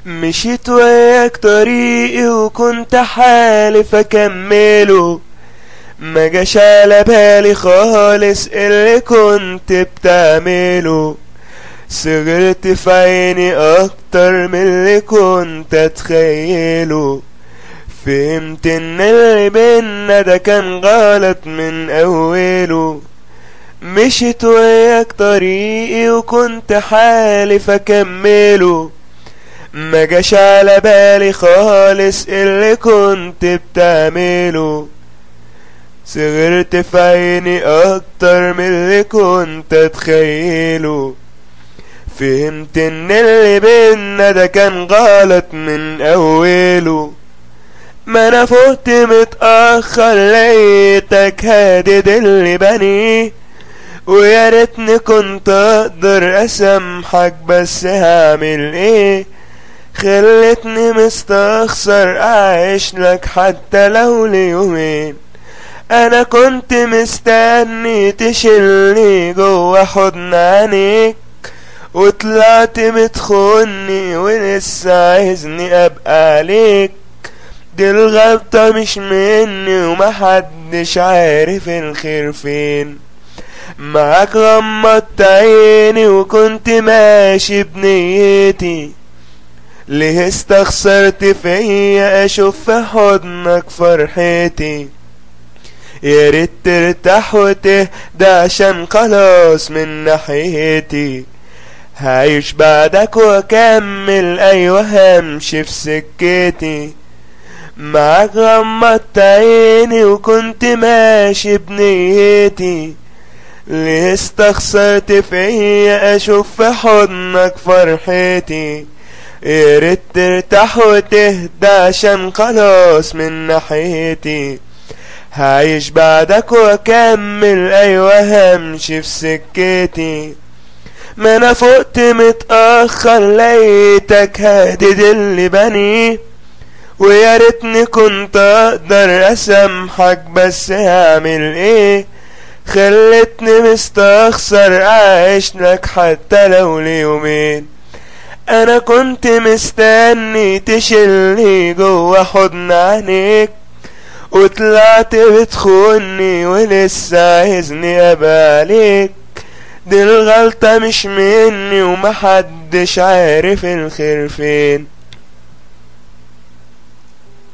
مشيت وياك طريقي وكنت حالف اكمله ما جاش على بالي خالص اللي كنت بتعمله صغرت في عيني اكتر من اللي كنت اتخيله فهمت ان اللي بينا ده كان غلط من اوله مشيت وياك طريقي وكنت حالف اكمله ما جاش على بالي خالص اللي كنت بتعمله صغرت في عيني اكتر من اللي كنت اتخيله فهمت ان اللي بينا ده كان غلط من اوله ما انا فقت متأخر لقيتك هادد اللي بنيه ويا ريتني كنت اقدر اسامحك بس هعمل ايه خلتني مستخسر اعيش لك حتى لو ليومين انا كنت مستني تشيلني جوا حضن عينيك وطلعت متخوني ولسه عايزني ابقى عليك دي الغلطة مش مني ومحدش عارف الخير فين معاك غمضت عيني وكنت ماشي بنيتي ليه استخسرت فيا اشوف في حضنك فرحتي يا ريت ترتاح وتهدى عشان خلاص من ناحيتي هعيش بعدك واكمل ايوه همشي في سكتي معاك غمضت عيني وكنت ماشي بنيتي ليه استخسرت فيا اشوف في حضنك فرحتي يا ريت ترتاح وتهدى عشان خلاص من ناحيتي هعيش بعدك واكمل ايوه همشي في سكتي ما انا فقت متأخر لقيتك هادد اللي بنيه ويا ريتني كنت اقدر اسامحك بس هعمل ايه خلتني مستخسر اعيش لك حتى لو ليومين انا كنت مستني تشيلني جوا حضن عينيك وطلعت بتخوني ولسه عايزني ابقى عليك دي الغلطة مش مني ومحدش عارف الخير فين